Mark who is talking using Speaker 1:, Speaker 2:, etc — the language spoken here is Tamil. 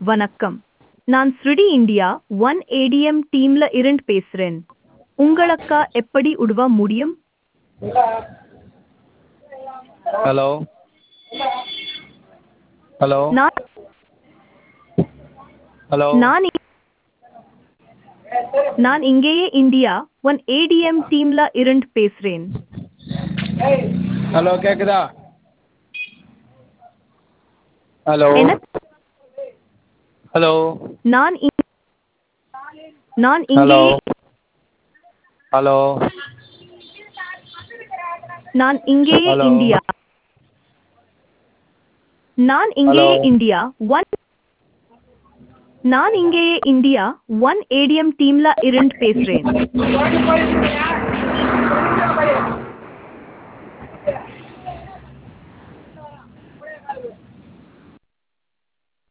Speaker 1: வணக்கம் நான் ஸ்ருடி இந்தியா ஒன் ஏடிஎம் டீம்ல இருந்து பேசுறேன் உங்களுக்கா எப்படி உதவ முடியும்
Speaker 2: ஹலோ ஹலோ
Speaker 1: நான்
Speaker 2: ஹலோ
Speaker 1: நான் இ- நான் இங்கேயே இந்தியா ஒன் ஏடிஎம் டீம்ல இருந்து பேசுறேன்
Speaker 2: ஹலோ கேக்குதா ஹலோ
Speaker 1: என்ன
Speaker 2: ஹலோ
Speaker 1: நான் இ- நான்
Speaker 2: ஹலோ
Speaker 1: இங்கேயே
Speaker 2: ஹலோ
Speaker 1: நான் இங்கேயே
Speaker 2: Hello.
Speaker 1: இந்தியா நான் இங்கேயே
Speaker 2: Hello.
Speaker 1: இந்தியா ஒன் நான் இங்கேயே இந்தியா ஒன் ஏடிஎம் டீம்ல இருந்து பேசுறேன்